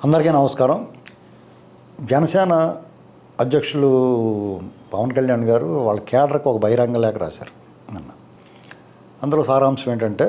అందరికీ నమస్కారం జనసేన అధ్యక్షులు పవన్ కళ్యాణ్ గారు వాళ్ళ కేడర్కి ఒక బహిరంగ లేఖ రాశారు నిన్న అందులో సారాంశం ఏంటంటే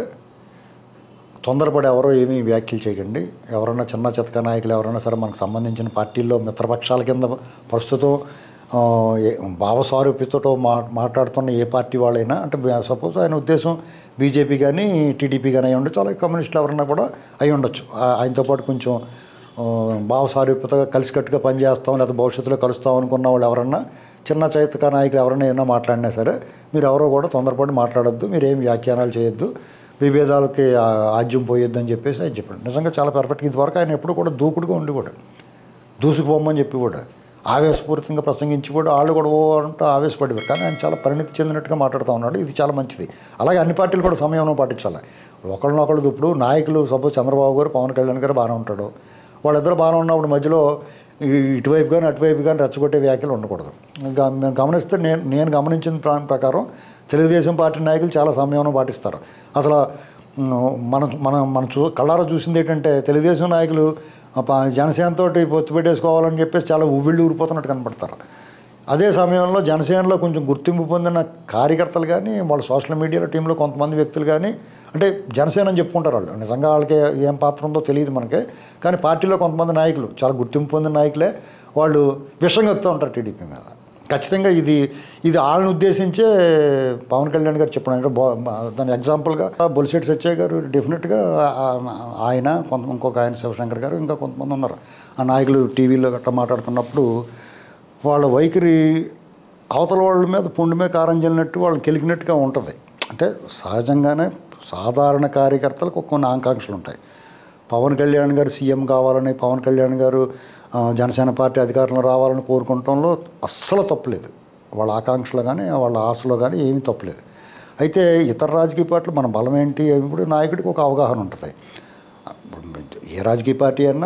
తొందరపడి ఎవరో ఏమీ వ్యాఖ్యలు చేయకండి ఎవరైనా చిన్న చితక నాయకులు ఎవరైనా సరే మనకు సంబంధించిన పార్టీల్లో మిత్రపక్షాల కింద ప్రస్తుతం ఆ, ఏ- భావస్వారూప్యతతో మా మాట్లాడుతున్న ఏ పార్టీ వాళ్ళైనా అంటే సపోజ్ ఆయన ఉద్దేశం బీజేపీ కానీ టీడీపీ కానీ అయి ఉండొచ్చు అలాగే కమ్యూనిస్టులు ఎవరైనా కూడా అయి ఉండొచ్చు ఆ- ఆయనతో పాటు కొంచెం ఆ, భావసారూప్యతగా కలిసికట్టుగా పనిచేస్తాం లేదా భవిష్యత్తులో కలుస్తాం అనుకున్న వాళ్ళు ఎవరన్నా చిన్న చైతక నాయకులు ఎవరైనా ఏదైనా మాట్లాడినా సరే మీరు ఎవరో కూడా తొందరపడి మాట్లాడొద్దు మీరు ఏం వ్యాఖ్యానాలు చేయొద్దు విభేదాలకి ఆ, ఆజ్యం పోయొద్దు అని చెప్పేసి ఆయన చెప్పాడు నిజంగా చాలా పర్ఫెక్ట్ ఇదివరకు ఆయన ఎప్పుడు కూడా దూకుడుగా ఉండి కూడా దూసుకుపోమని చెప్పి కూడా ఆవేశపూరితంగా ప్రసంగించి కూడా వాళ్ళు కూడా ఓ అంటూ ఆవేశపడేవారు కానీ ఆయన చాలా పరిణితి చెందినట్టుగా మాట్లాడుతూ ఉన్నాడు ఇది చాలా మంచిది అలాగే అన్ని పార్టీలు కూడా సమయంలో పాటించాలి ఒకళ్ళనొకళ్ళు ఇప్పుడు నాయకులు సపోజ్ చంద్రబాబు గారు పవన్ కళ్యాణ్ గారు బాగానే ఉంటాడు వాళ్ళిద్దరు బాగానే ఉన్నప్పుడు మధ్యలో ఈ- ఇటువైపు కానీ అటువైపు కానీ రెచ్చగొట్టే వ్యాఖ్యలు ఉండకూడదు ఇంకా మేము గమనిస్తే నేను నేను గమనించిన ప్రా- ప్రకారం తెలుగుదేశం పార్టీ నాయకులు చాలా సంయమనం పాటిస్తారు అసలు ఉమ్, మనం మనం మనం చూ కళ్ళారా చూసింది ఏంటంటే తెలుగుదేశం నాయకులు ఆ ప- జనసేనతో పొత్తు పెట్టేసుకోవాలని చెప్పేసి చాలా ఉవ్విళ్ళు ఊరిపోతున్నట్టు కనపడతారు అదే సమయంలో జనసేనలో కొంచెం గుర్తింపు పొందిన కార్యకర్తలు కానీ వాళ్ళ సోషల్ మీడియాలో టీంలో కొంతమంది వ్యక్తులు కానీ అంటే జనసేన అని చెప్పుకుంటారు వాళ్ళు నిజంగా వాళ్ళకి ఏం పాత్ర ఉందో తెలియదు మనకి కానీ పార్టీలో కొంతమంది నాయకులు చాలా గుర్తింపు పొందిన నాయకులే వాళ్ళు విషం కక్కుతూ ఉంటారు టీడీపీ మీద ఖచ్చితంగా ఇది ఇది వాళ్ళని ఉద్దేశించే పవన్ కళ్యాణ్ గారు చెప్పడం అంటే బా- దాని ఎగ్జాంపుల్గా బొలిశెట్టి సత్యయ్య గారు డెఫినెట్గా ఆ- ఆయన కొంత ఇంకొక ఆయన శివశంకర్ గారు ఇంకా కొంతమంది ఉన్నారు ఆ నాయకులు టీవీలో గట్రా మాట్లాడుతున్నప్పుడు వాళ్ళ వైఖరి అవతల వాళ్ళ మీద పుండు మీద కారం చల్లినట్టు వాళ్ళని కెలికినట్టుగా ఉంటుంది అంటే సహజంగానే సాధారణ కార్యకర్తలకు కొన్ని ఆకాంక్షలు ఉంటాయి పవన్ కళ్యాణ్ గారు సీఎం కావాలని పవన్ కళ్యాణ్ గారు ఆ, జనసేన పార్టీ అధికారంలో రావాలని కోరుకుంటంలో అస్సలు తప్పులేదు వాళ్ళ ఆకాంక్షలో కానీ వాళ్ళ ఆశలో కానీ ఏమీ తప్పులేదు అయితే ఇతర రాజకీయ పార్టీలు మన బలం ఏంటి ఇప్పుడు నాయకుడికి ఒక అవగాహన ఉంటుంది ఏ రాజకీయ పార్టీ అయినా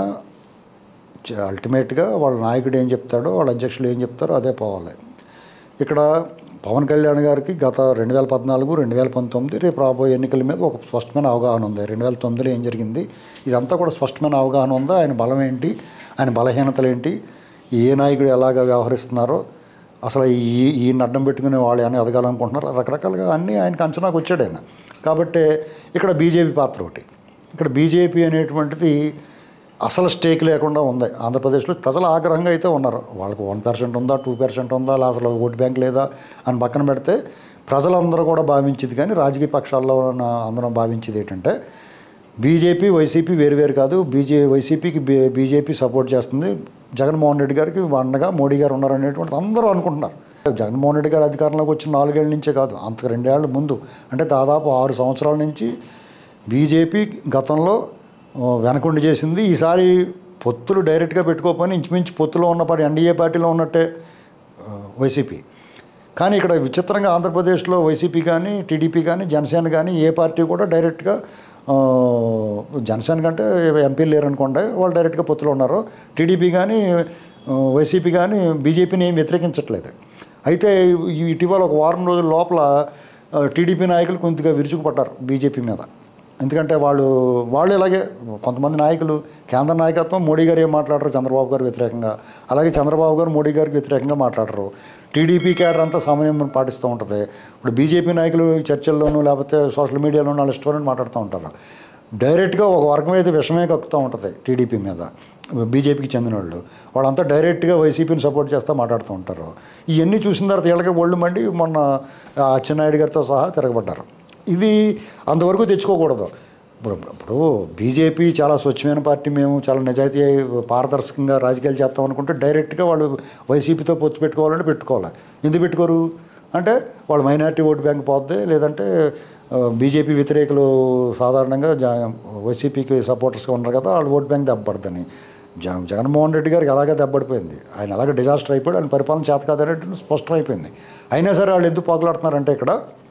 అల్టిమేట్గా వాళ్ళ నాయకుడు ఏం చెప్తాడో వాళ్ళ అధ్యక్షులు ఏం చెప్తారో అదే పోవాలి ఇక్కడ పవన్ కళ్యాణ్ గారికి గత రెండు వేల పద్నాలుగు రెండు వేల పంతొమ్మిది రేపు రాబోయే ఎన్నికల మీద ఒక స్పష్టమైన అవగాహన ఉంది రెండు వేల తొమ్మిదిలో ఏం జరిగింది ఇదంతా కూడా స్పష్టమైన అవగాహన ఉందా ఆయన బలం ఏంటి ఆయన బలహీనతలు ఏంటి ఏ నాయకుడు ఎలాగ వ్యవహరిస్తున్నారో అసలు ఈ ఈ అడ్డం పెట్టుకుని వాళ్ళు ఏమైనా ఎదగాలనుకుంటున్నారు రకరకాలుగా అన్నీ ఆయనకు అంచనాకు వచ్చాడు ఆయన కాబట్టి ఇక్కడ బీజేపీ పాత్ర ఒకటి ఇక్కడ బీజేపీ అనేటువంటిది అసలు స్టేక్ లేకుండా ఉంది ఆంధ్రప్రదేశ్లో ప్రజలు ఆగ్రహంగా అయితే ఉన్నారు వాళ్ళకి వన్ పర్సెంట్ ఉందా టూ పర్సెంట్ ఉందా లేదా అసలు ఓటు బ్యాంక్ లేదా అని పక్కన పెడితే ప్రజలందరూ కూడా భావించేది కానీ రాజకీయ పక్షాల్లో ఉన్న అందరం భావించేది ఏంటంటే బీజేపీ వైసీపీ వేరు కాదు బీజే వైసీపీకి బీ బీజేపీ సపోర్ట్ చేస్తుంది జగన్మోహన్ రెడ్డి గారికి అండగా మోడీ గారు ఉన్నారు అనేటువంటిది అందరూ అనుకుంటున్నారు జగన్మోహన్ రెడ్డి గారు అధికారంలోకి వచ్చిన నాలుగేళ్ల నుంచే కాదు అంత రెండేళ్ల ముందు అంటే దాదాపు ఆరు సంవత్సరాల నుంచి బీజేపీ గతంలో ఆ, వెనకుండి చేసింది ఈసారి పొత్తులు డైరెక్ట్గా పెట్టుకోకపోయినా ఇంచుమించు పొత్తులో ఉన్న పార్టీ ఎన్డీఏ పార్టీలో ఉన్నట్టే ఆ, వైసీపీ కానీ ఇక్కడ విచిత్రంగా ఆంధ్రప్రదేశ్లో వైసీపీ కానీ టీడీపీ కానీ జనసేన కానీ ఏ పార్టీ కూడా డైరెక్ట్గా ఆ, జనసేన కంటే ఎంపీలు లేరు అనుకోండి వాళ్ళు డైరెక్ట్గా పొత్తులో ఉన్నారు టీడీపీ కానీ ఆ, వైసీపీ కానీ బీజేపీని ఏం వ్యతిరేకించట్లేదు అయితే ఈ- ఇటీవల ఒక వారం రోజుల లోపల ఆ, టీడీపీ నాయకులు కొద్దిగా విరుచుకుపడ్డారు బీజేపీ మీద ఎందుకంటే వాళ్ళు వాళ్ళు ఇలాగే కొంతమంది నాయకులు కేంద్ర నాయకత్వం మోడీ గారు ఏం మాట్లాడరు చంద్రబాబు గారు వ్యతిరేకంగా అలాగే చంద్రబాబు గారు మోడీ గారికి వ్యతిరేకంగా మాట్లాడరు టీడీపీ క్యాడర్ అంతా సమన్వయం పాటిస్తూ ఉంటుంది ఇప్పుడు బీజేపీ నాయకులు చర్చల్లోనూ లేకపోతే సోషల్ మీడియాలోనూ వాళ్ళు ఇష్టం మాట్లాడుతూ ఉంటారు డైరెక్ట్గా ఒక వర్గం అయితే విషమే కక్కుతూ ఉంటుంది టీడీపీ మీద బీజేపీకి చెందిన వాళ్ళు వాళ్ళంతా డైరెక్ట్గా వైసీపీని సపోర్ట్ చేస్తూ మాట్లాడుతూ ఉంటారు ఇవన్నీ చూసిన తర్వాత వీళ్ళకి ఒళ్ళు మండి మొన్న ఆ అచ్చెన్నాయుడు గారితో సహా తిరగబడ్డారు ఇది అంతవరకు తెచ్చుకోకూడదు ఇప్పుడు ఇప్పుడు బీజేపీ చాలా స్వచ్ఛమైన పార్టీ మేము చాలా నిజాయితీ పారదర్శకంగా రాజకీయాలు చేస్తాం అనుకుంటే డైరెక్ట్గా వాళ్ళు వైసీపీతో పొత్తు పెట్టుకోవాలంటే పెట్టుకోవాలి ఎందుకు పెట్టుకోరు అంటే వాళ్ళు మైనారిటీ ఓటు బ్యాంక్ పోద్ది లేదంటే ఆ, బీజేపీ వ్యతిరేకులు సాధారణంగా జ వైసీపీకి సపోర్టర్స్గా ఉన్నారు కదా వాళ్ళు ఓటు బ్యాంక్ దెబ్బపడుతుంది జ జగన్మోహన్ రెడ్డి గారికి అలాగే దెబ్బపడిపోయింది ఆయన అలాగే డిజాస్టర్ అయిపోయాడు ఆయన పరిపాలన చేత కాదనేది స్పష్టం అయిపోయింది అయినా సరే వాళ్ళు ఎందుకు పోగలాడుతున్నారంటే ఇక్కడ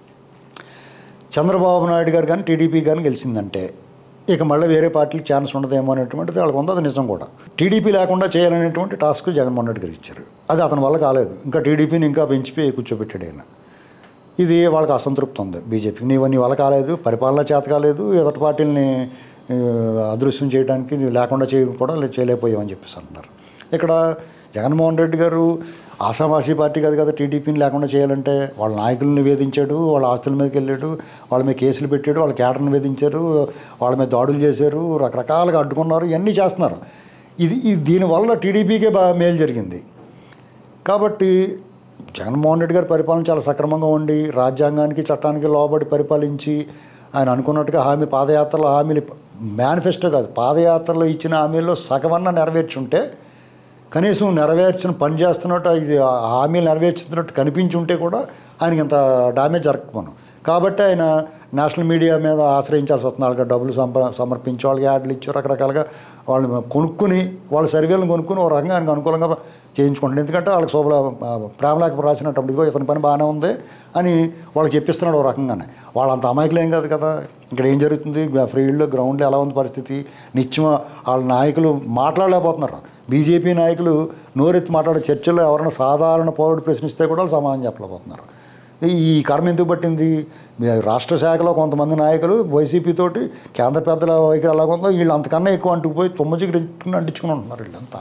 చంద్రబాబు నాయుడు గారు కానీ టీడీపీ కానీ గెలిచిందంటే ఇక మళ్ళీ వేరే పార్టీకి ఛాన్స్ ఉండదేమో అనేటువంటిది వాళ్ళకి ఉంది అది నిజం కూడా టీడీపీ లేకుండా చేయాలనేటువంటి టాస్క్ జగన్మోహన్ రెడ్డి గారు ఇచ్చారు అది అతని వల్ల కాలేదు ఇంకా టీడీపీని ఇంకా పెంచిపోయి కూర్చోబెట్టాడు ఆయన ఇది వాళ్ళకి అసంతృప్తి ఉంది బీజేపీకి నీవు నీ వల్ల కాలేదు పరిపాలన చేత కాలేదు ఎదటి పార్టీలని ఆ, అదృశ్యం చేయడానికి లేకుండా చేయడం కూడా లే- చేయలేకపోయామని చెప్పేసి అంటున్నారు ఇక్కడ జగన్మోహన్ రెడ్డి గారు ఆషామాషి పార్టీ కాదు కదా టీడీపీని లేకుండా చేయాలంటే వాళ్ళ నాయకులను వేధించాడు వాళ్ళ ఆస్తుల మీదకి వెళ్ళాడు వాళ్ళ మీద కేసులు పెట్టాడు వాళ్ళ కేటర్ని వేధించారు వాళ్ళ మీద దాడులు చేశారు రకరకాలుగా అడ్డుకున్నారు ఇవన్నీ చేస్తున్నారు ఇది ఇది దీనివల్ల టీడీపీకే బాగా మేలు జరిగింది కాబట్టి జగన్మోహన్ రెడ్డి గారి పరిపాలన చాలా సక్రమంగా ఉండి రాజ్యాంగానికి చట్టానికి లోబడి పరిపాలించి ఆయన అనుకున్నట్టుగా హామీ పాదయాత్రలో హామీలు మేనిఫెస్టో కాదు పాదయాత్రలో ఇచ్చిన హామీల్లో సగమన్నా నెరవేర్చుంటే కనీసం నెరవేర్చిన పని చేస్తున్నట్టు ఇది ఆ హామీలు నెరవేర్చుతున్నట్టు కనిపించి ఉంటే కూడా ఆయనకి ఇంత డామేజ్ జరగకపోను కాబట్టి ఆయన నేషనల్ మీడియా మీద ఆశ్రయించాల్సి వస్తుంది వాళ్ళకి డబ్బులు సంప సమర్పించి వాళ్ళకి యాడ్లు ఇచ్చి రకరకాలుగా వాళ్ళు కొనుక్కుని వాళ్ళ సర్వేలను కొనుక్కుని ఒక రకంగా ఆయనకు అనుకూలంగా చేయించుకుంటాడు ఎందుకంటే వాళ్ళకి శోభల ప్రేమలేక రాసినప్పుడు ఇదిగో ఇతని పని బాగానే ఉంది అని వాళ్ళకి చెప్పిస్తున్నాడు ఒక రకంగానే వాళ్ళంత అమాయకులు ఏం కాదు కదా ఇక్కడ ఏం జరుగుతుంది ఫీల్డ్లో గ్రౌండ్లో ఎలా ఉంది పరిస్థితి నిత్యం వాళ్ళ నాయకులు మాట్లాడలేకపోతున్నారు బీజేపీ నాయకులు నోరెత్తి మాట్లాడే చర్చల్లో ఎవరైనా సాధారణ పౌరుడు ప్రశ్నిస్తే కూడా వాళ్ళు సమాధానం చెప్పలేకపోతున్నారు ఈ కర్మ ఎందుకు పట్టింది మీ రాష్ట్ర శాఖలో కొంతమంది నాయకులు వైసీపీ తోటి కేంద్ర పెద్దల వైఖరి ఎలాగ ఉందో వీళ్ళు అంతకన్నా ఎక్కువ అంటుకుపోయి తుమ్మచికి అంటించుకుని ఉంటున్నారు వీళ్ళంతా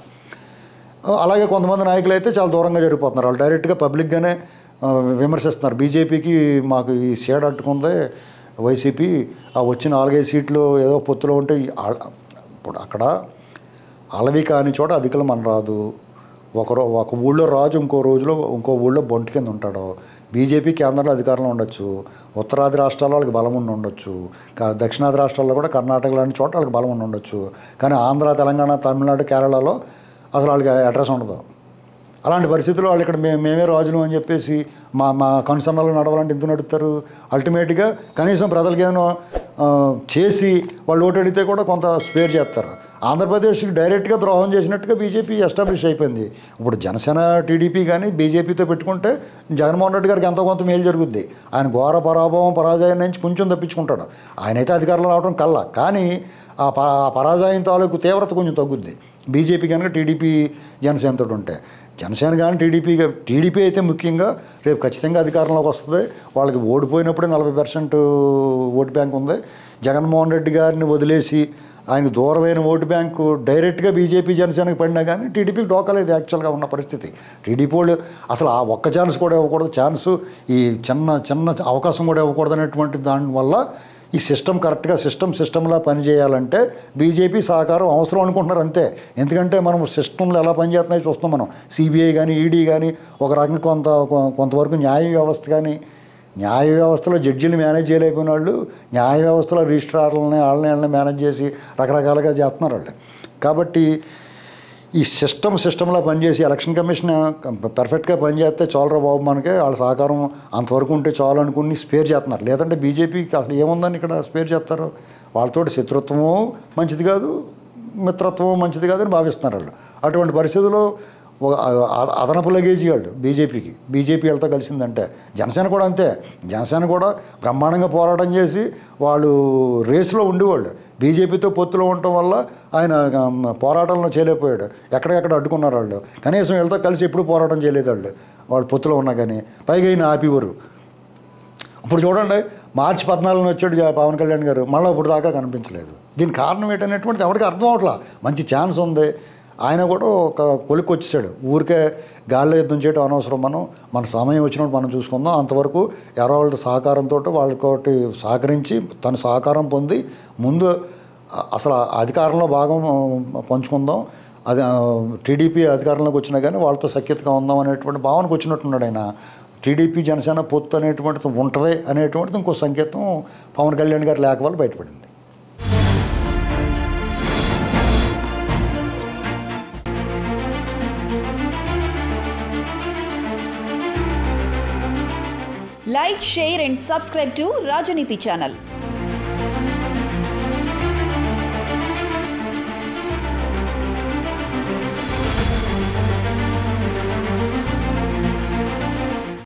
అలాగే కొంతమంది నాయకులు అయితే చాలా దూరంగా జరిగిపోతున్నారు వాళ్ళు డైరెక్ట్గా పబ్లిక్గానే ఆ, విమర్శిస్తున్నారు బీజేపీకి మాకు ఈ సీడ్ అట్టుకుంది వైసీపీ ఆ వచ్చిన నాలుగైదు సీట్లు ఏదో పొత్తులో ఉంటే ఈ ఆళ్ళ- ఇప్పుడు అక్కడ అలవి కాని చోట అధికలు మన రాదు ఒక రో ఒక ఊళ్ళో రాజు ఇంకో రోజులో ఇంకో ఊళ్ళో బొంటి కింద ఉంటాడు బీజేపీ కేంద్రంలో అధికారంలో ఉండొచ్చు ఉత్తరాది రాష్ట్రాల్లో వాళ్ళకి బలం ఉండి ఉండొచ్చు కా- దక్షిణాది రాష్ట్రాల్లో కూడా కర్ణాటక లాంటి చోట వాళ్ళకి బలం ఉండి ఉండొచ్చు కానీ ఆంధ్ర తెలంగాణ తమిళనాడు కేరళలో అసలు వాళ్ళకి అడ్రస్ ఉండదు అలాంటి పరిస్థితుల్లో వాళ్ళు ఇక్కడ మేము మేమే రాజులు అని చెప్పేసి మా మా కన్సర్న్లో నడవాలంటే ఎందుకు నడుస్తారు అల్టిమేట్గా కనీసం ప్రజలకి ఏదైనా ఆ, చేసి వాళ్ళు ఓటు అడిగితే కూడా కొంత స్పేర్ చేస్తారు ఆంధ్రప్రదేశ్కి డైరెక్ట్గా ద్రోహం చేసినట్టుగా బీజేపీ ఎస్టాబ్లిష్ అయిపోయింది ఇప్పుడు జనసేన టీడీపీ కానీ బీజేపీతో పెట్టుకుంటే జగన్మోహన్ రెడ్డి గారికి ఎంతో కొంత మేలు జరుగుద్ది ఆయన ఘోర పరాభవం పరాజయం నుంచి కొంచెం తప్పించుకుంటాడు ఆయన అయితే అధికారంలో రావడం కల్లా కానీ ఆ ప ఆ పరాజయం తాలూకు తీవ్రత కొంచెం తగ్గుద్ది బీజేపీ కనుక టీడీపీ జనసేనతో ఉంటే జనసేన కానీ టీడీపీ గా- టీడీపీ అయితే ముఖ్యంగా రేపు ఖచ్చితంగా అధికారంలోకి వస్తుంది వాళ్ళకి ఓడిపోయినప్పుడే నలభై పర్సెంట్ ఓటు బ్యాంక్ ఉంది జగన్మోహన్ రెడ్డి గారిని వదిలేసి ఆయనకు దూరమైన ఓటు బ్యాంకు డైరెక్ట్గా బీజేపీ జనసేనకి పడినా కానీ టీడీపీకి డోకలేదు యాక్చువల్గా ఉన్న పరిస్థితి టీడీపీ వాళ్ళు అసలు ఆ ఒక్క ఛాన్స్ కూడా ఇవ్వకూడదు ఛాన్స్ ఈ చిన్న చిన్న అవకాశం కూడా ఇవ్వకూడదు అనేటువంటి దానివల్ల ఈ సిస్టమ్ కరెక్ట్గా సిస్టమ్ సిస్టమ్లా పనిచేయాలంటే బీజేపీ సహకారం అవసరం అనుకుంటున్నారు అంతే ఎందుకంటే మనం సిస్టంలో ఎలా పనిచేస్తున్నాయో చూస్తున్నాం మనం సిబిఐ కానీ ఈడీ కానీ ఒక రకంగా కొంత కొ- కొంతవరకు న్యాయ వ్యవస్థ కానీ న్యాయ వ్యవస్థలో జడ్జీలు మేనేజ్ చేయలేకపోయిన వాళ్ళు న్యాయ వ్యవస్థలో రిజిస్ట్రార్లని వాళ్ళని వాళ్ళని మేనేజ్ చేసి రకరకాలుగా చేస్తున్నారు వాళ్ళు కాబట్టి ఈ సిస్టమ్ సిస్టంలో పనిచేసి ఎలక్షన్ కమిషన్ పర్ఫెక్ట్గా పనిచేస్తే చాలరా బాబు మనకి వాళ్ళ సహకారం అంతవరకు ఉంటే చాలు అనుకుని స్పేర్ చేస్తున్నారు లేదంటే బీజేపీకి అసలు ఏముందని ఇక్కడ స్పేర్ చేస్తారు వాళ్ళతోటి శత్రుత్వము మంచిది కాదు మిత్రత్వం మంచిది కాదని భావిస్తున్నారు వాళ్ళు అటువంటి పరిస్థితుల్లో ఒక అ- అదనపు లగేజీ వాళ్ళు బీజేపీకి బీజేపీ వాళ్ళతో కలిసిందంటే జనసేన కూడా అంతే జనసేన కూడా బ్రహ్మాండంగా పోరాటం చేసి వాళ్ళు రేసులో ఉండేవాళ్ళు బీజేపీతో పొత్తులో ఉండటం వల్ల ఆయన ఉమ్, పోరాటంలో చేయలేకపోయాడు ఎక్కడెక్కడ అడ్డుకున్నారు వాళ్ళు కనీసం వీళ్ళతో కలిసి ఎప్పుడు పోరాటం చేయలేదు వాళ్ళు వాళ్ళు పొత్తులో ఉన్నా కానీ పైగా ఈయన ఆపివరు ఇప్పుడు చూడండి మార్చి పద్నాలుగున వచ్చాడు జా- పవన్ కళ్యాణ్ గారు మళ్ళీ ఇప్పుడు దాకా కనిపించలేదు దీనికి కారణం ఏంటనేటువంటిది ఎవరికి అర్థం అవట్లా మంచి ఛాన్స్ ఉంది ఆయన కూడా ఒక కొలిక్కి వచ్చేసాడు ఊరికే గాల్లో యుద్ధం చేయడం అనవసరం మనం మన సమయం వచ్చినప్పుడు మనం చూసుకుందాం అంతవరకు ఎవరో వాళ్ళ సహకారంతో వాళ్ళతోటి సహకరించి తను సహకారం పొంది ముందు అ- అసలు అధికారంలో భాగం ఆ, పంచుకుందాం అది ఆ, టీడీపీ అధికారంలోకి వచ్చినా కానీ వాళ్ళతో సఖ్యతగా ఉందాం అనేటువంటి భావనకు వచ్చినట్టున్నాడు ఆయన టీడీపీ జనసేన పొత్తు అనేటువంటిది ఉంటుంది అనేటువంటిది ఇంకో సంకేతం పవన్ కళ్యాణ్ గారి లేఖ వల్ల బయటపడింది Like, share, and subscribe to Rajaniti channel.